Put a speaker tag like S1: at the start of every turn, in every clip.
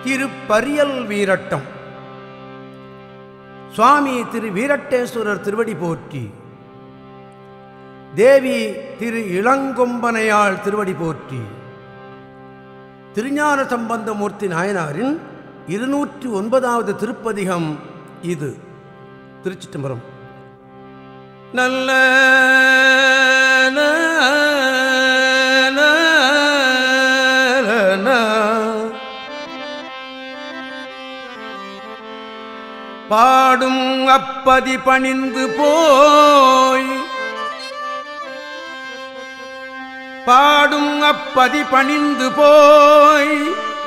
S1: திருப்பரியல் வீரட்டம் சுவாமி திரு வீரட்டேஸ்வரர் திருவடி போற்றி தேவி திரு இளங்கொம்பனையாள் திருவடி போற்றி திருஞான சம்பந்தமூர்த்தி நாயனாரின் இருநூற்றி ஒன்பதாவது திருப்பதிகம் இது திருச்சிட்டம்பரம் நல்ல பாடும் அப்பதி பணிந்து போய் பாடும் அப்பதி பணிந்து போய்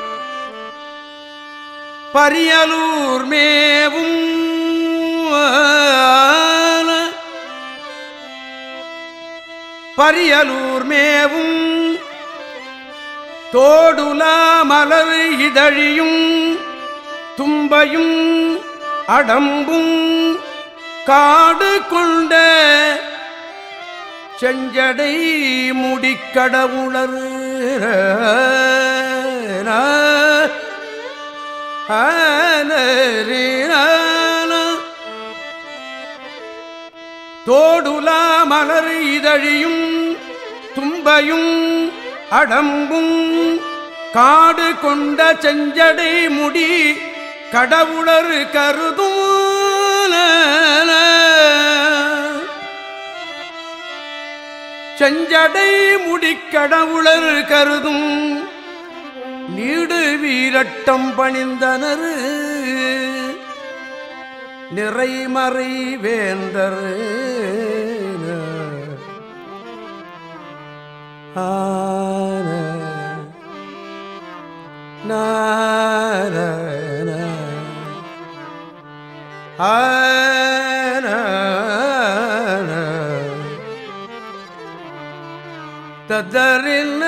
S1: பரியலூர் மேவும் பரியலூர் மேவும் தோடுலா மலர் இதழியும் தும்பையும் அடம்பும் காடு கொண்ட செஞ்சடை முடிக்கடவுளர் தோடுலா மலர் இதழியும் தும்பையும் அடம்பும் காடு கொண்ட செஞ்சடை முடி கடவுளர் கருதும் செஞ்சடை முடிக்கடவுளர் கருதும் நீடு வீரட்டம் பணிந்தனர் நிறைமறை வேந்தர் ஆன நார ததறின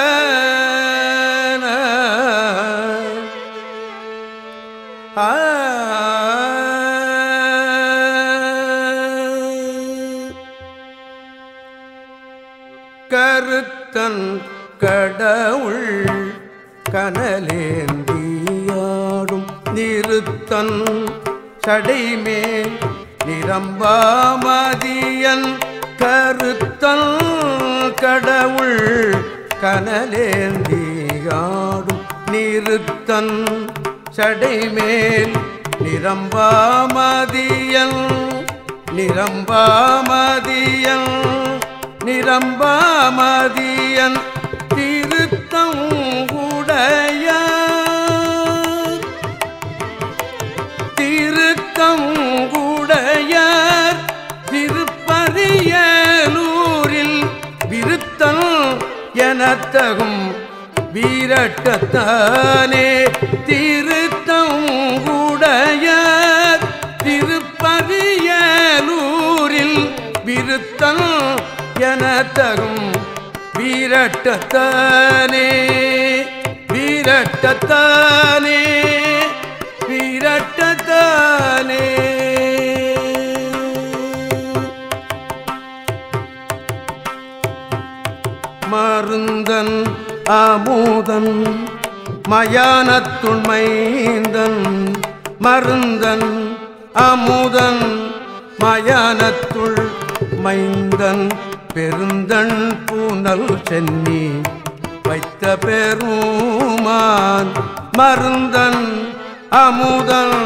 S1: கருத்தன் கடவுள் கனலேந்தியாடும் நிறுத்தன் சடைமேல் நிரம்பாமதியன் கருத்தன் கடவுள் கனலேந்தியாடும் நிறுத்தன் சடைமேல் நிரம்பாமதியன் நிரம்பாமதியன் நிரம்பாமதியன் திருத்தம் உடைய திருத்தம் உடையார் திருப்பரியலூரில் விருத்தம் எனத்தகும் வீரட்டத்தானே திருத்தம் உடையார் திருப்பரியலூரில் விருத்தம் எனத்தகும் வீரட்டத்தானே வீரட்டத்தானே வீரட்டத்தானே மருந்தன் அமுதன் மயானத்துண்மைந்தன் மருந்தன் அமுதன் மயானத்துள் மைந்தன் பெருந்தன் பூனல் சென்னி வைத்த பெருமான் மருந்தன் அமுதன்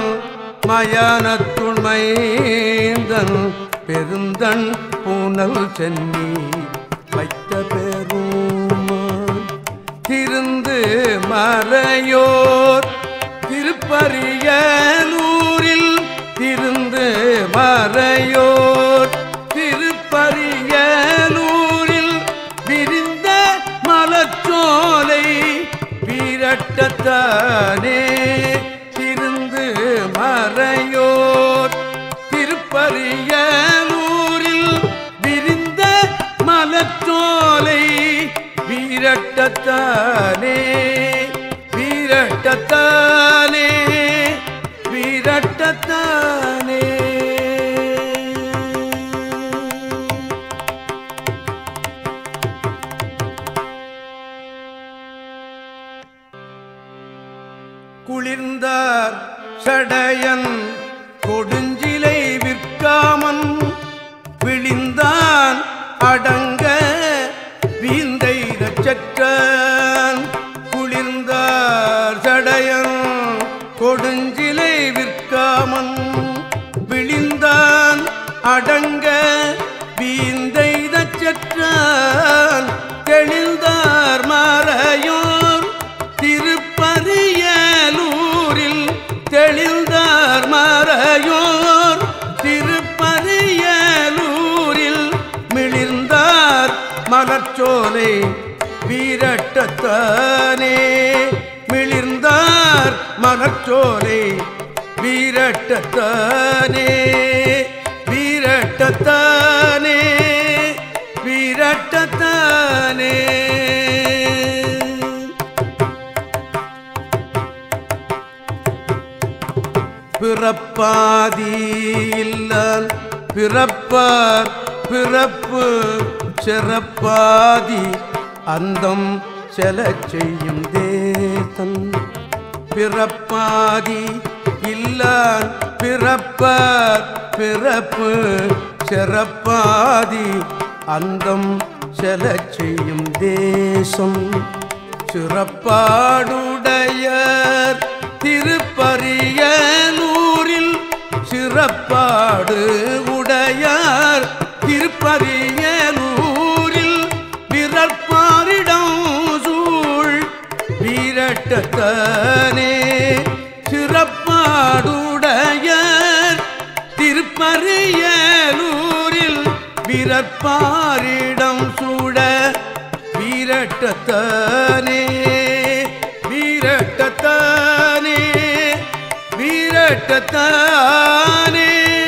S1: மயானத்துண்மைந்தன் பெருந்தன் பூனல் சென்னி வைத்த பெருமான் திருந்து மறையோர் திருப்பரியலூரில் திருந்து மறையோர் திருப்பரியலூரில் விரிந்த மலச்சோலை வீரட்டத்தானே திருந்து மறையோர் திருப்பரியலூரில் விரிந்த மலச்சோலை வீரட்டத்தானே வீரட்டத்தானே வீரட்டத்தானே குளிர்ந்தார் சடையன் கொடுஞ்சிலை விற்காமன் விழிந்தான் அடங்க வீந்தை சற்றான் குளிர்ந்தார் சடையன் கொடுஞ்சிலை விற்காமன் விழிந்தான் அடங்க வீந்தை சற்றான் தெளிந்தார் மறையோர் திருப்பதியலூரில் தெளிந்தார் மறையோர் திருப்பதியலூரில் மிளிர்ந்தார் மலர்ச்சோலை வீரட்டத்தானே மிளிர்ந்தார் மலர்ச்சோலை வீரட்டத்தானே வீரட்டத்தானே வீரட்டத்தானே பிறப்பாதி இல்லால் பிறப்பார் பிறப்பு சிறப்பாதி அந்தம் செலச் செய்யும் தேசம் பிறப்பாதி இல்லான் பிறப்பார் பிறப்பு சிறப்பாதி அந்தம் செலச் செய்யும் தேசம் சிறப்பாடுடையர் திருப்பரியலூரில் சிறப்பாடு உடையார் திருப்பரியலூரில் விரற்பாரிடம் சூழ் வீரட்டத்தானே சிறப்பாடுடையர் திருப்பரியலூரில் வீரற்பாரிடம் சூழ வீரட்டத்தானே வீரட்டத்தானே வீரட்டத்தானே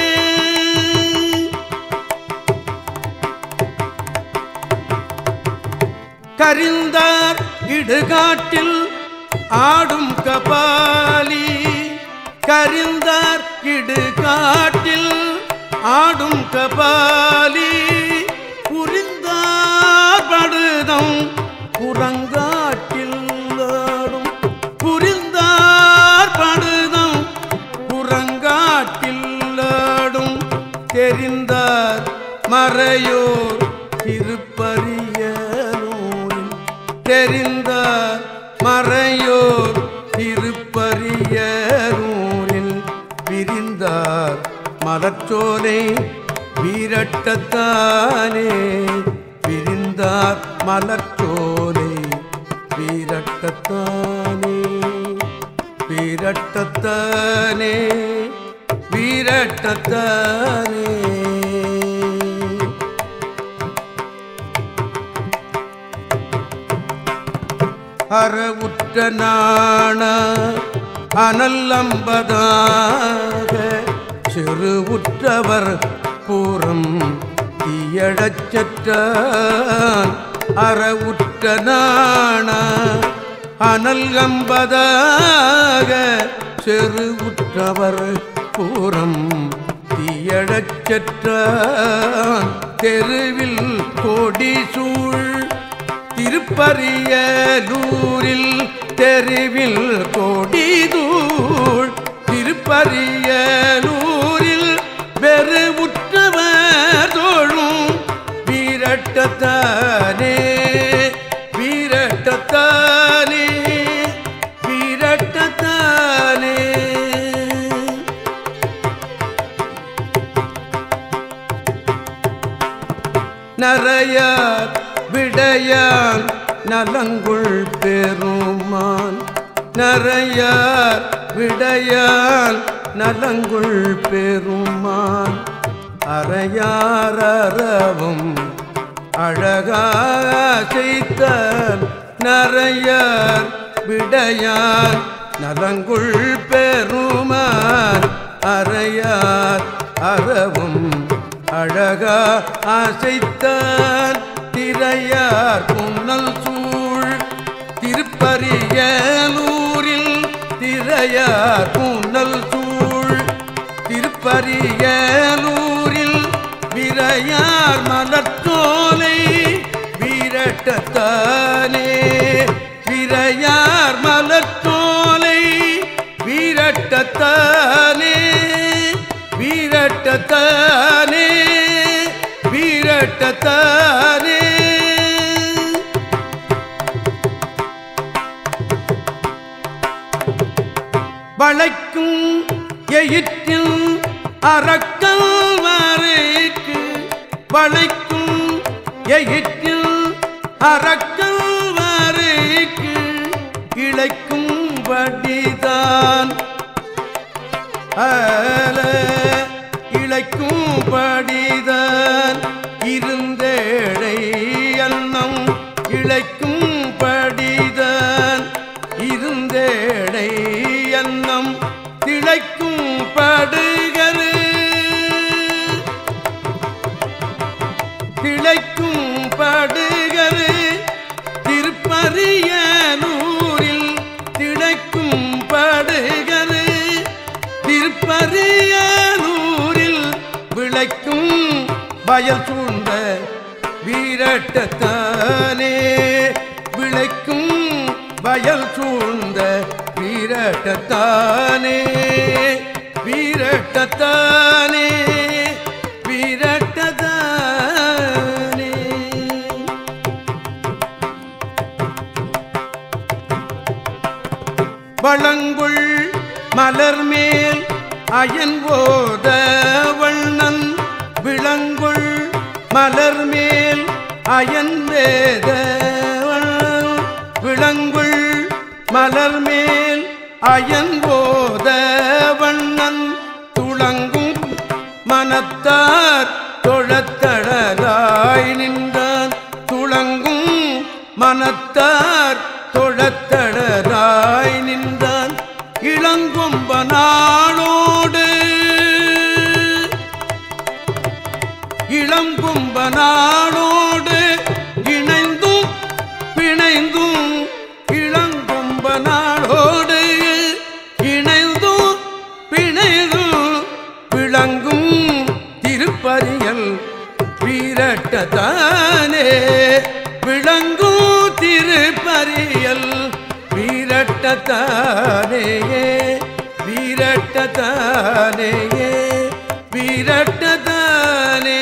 S1: கரிந்தார் இடுகாட்டில் ஆடும் கபாலி கரிந்தார் இடுகாட்டில் ஆடும் கபாலி புரிந்தார் படுதம் புறங்காட்டில் ஆடும் புரிந்தார் படுதம் புறங்காட்டில் ஆடும் தெரிந்தார் மறையோர் திருப்பரிய நூலில் தெரிந்தார் மறையோர் திருப்பரிய நூலில் விரிந்தார் மலர்ச்சோலை வீரட்டத்தானே விரிந்தார் மலர்ச்சோலை வீரட்டத்தானே வீரட்டத்தானே வீரட்டத்தானே அறவுற்ற நாண அனல்லம்பதாக சிறுவுற்றவர் பூரம் தீயழச் செற்றான் அறவுற்ற நாண அனல்கம்பதாக செருவுற்றவர் பூரம் தீயழச் செற்றான் தெருவில் கோடி சூழ் திருப்பரியலூரில் தெருவில் கோடிதூள் திருப்பரியலூரில் வெறுவுற்றவர் தோழும் வீரட்டத்தானே வீரட்டத்தானே வீரட்டத்தானே நரையார் விடையான் நலங்குள் பெருமான் நரையார் விடையான் நலங்குள் பெருமான் அறையாரவும் அழகாசைத்தான் நரையார் விடையான் நலங்குள் பெருமான் அறையார் அறவும் அழகா ஆசைத்தான் திரையார் புன்னல் சூழ் திருப்பரியலூரில் திரையார் புன்னல் சூழ் திருப்பரியலூரில் விரையார் மலர்ச்சோலை வீரட்டத்தானே விரையார் மலர்ச்சோலை வீரட்டத்தானே வீரட்டத்தானே வீரட்டத்தானே வளைக்கும் எயிற்றில் அறக்கல் வரைக்கு வளைக்கும் எயிற்றில் அறக்கல் வரைக்கு இழைக்கும் படிதான் அல இழைக்கும் படிதான் இருந்தேழை அன்னம் இழைக்கும் படிதான் இருந்தேழை அன்னம் திளைக்கும் படுகரு திளைக்கும் படுகரு திருப்பரிய நூரில் திளைக்கும் படுகரு திருப்பரிய நூரில் விளைக்கும் வயல் சூழ்ந்த வீரட்டத்தானே விளைக்கும் வயல் சூழ்ந்த வீரட்டத்தானே வீரட்டத்தானே வீரட்டத்தானே வளங்குள் மலர் மேல் அயன் போத வண்ணன் விளங்குள் மலர் மேல் அயன் வேத வண்ணன் விளங்குள் மலர் மேல் அயன் போத வண்ணன் துளங்கும் மனத்தார் தொழத்தடலாய் நின்றான் துளங்கும் மனத்தார் தொழத்தடலாய் நின்றான் இளங்கொம்பனாளோடு இளங்கொம்பனாளோடு இணைந்தும் பிணைந்தும் இளங்கொம்பனாளோடு இணைந்தும் பிணைந்தும் விளங்கும் திருப்பரியல் வீரட்டத்தானே விளங்கும் திருப்பரியல் வீரட்டத்தானே வீரட்டத்தானே வீரட்டத்தானே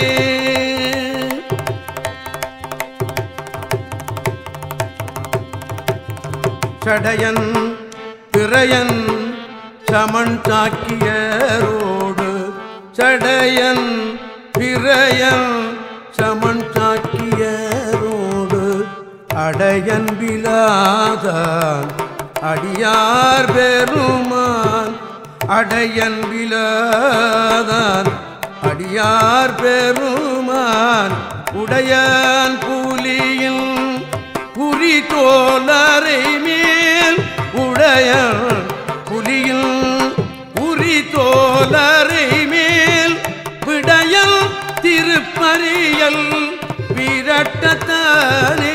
S1: சடையன் திரையன் சமன் சாக்கியரோடு சடையன் பிறையன் சமன் சாக்கியரோடு அடையன் விலாதான் அடியார் பெருமான் அடையன் விலாதான் அடியார் பெருமான் உடையான் புலியின் புரி தோலரை மேல் உடைய புலியில் உரி தோலரை மேல் விடயல் திருப்பரியல் விரட்டத்தானே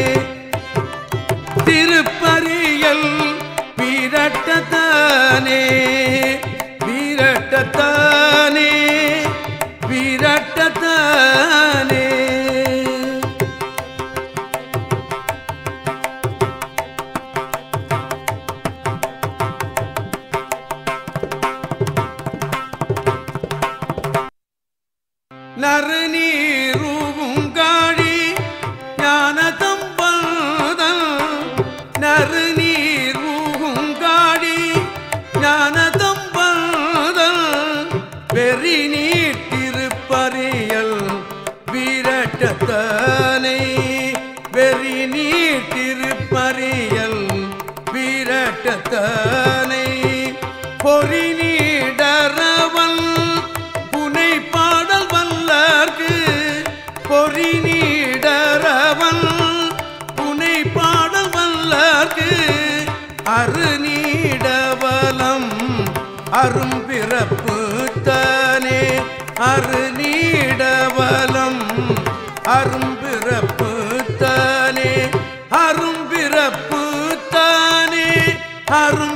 S1: திருப்பரியல் விரட்டத்தானே விரட்டத்தானே விரட்டத்தானே நறுநீரூவும் காழி ஞானதம்பதல் நறுநீரூவும் காழி ஞானதம்பதல் வெறி நீட்டிருப்பறியல் வீரட்டத்தானை வெறி நீட்டிருப்பறியல் வீரட்டத்தானை பொறி நீடரவல் புனை பாடல் வல்லார்க்கு பொறி நீடரவல் புனை பாடல் வல்லார்க்கு அரு நீடவலம் அரும்பிறப்பு தானே அரு நீடவலம் அரும்பிறப்பு தானே அரும்பிறப்பு தானே அரும்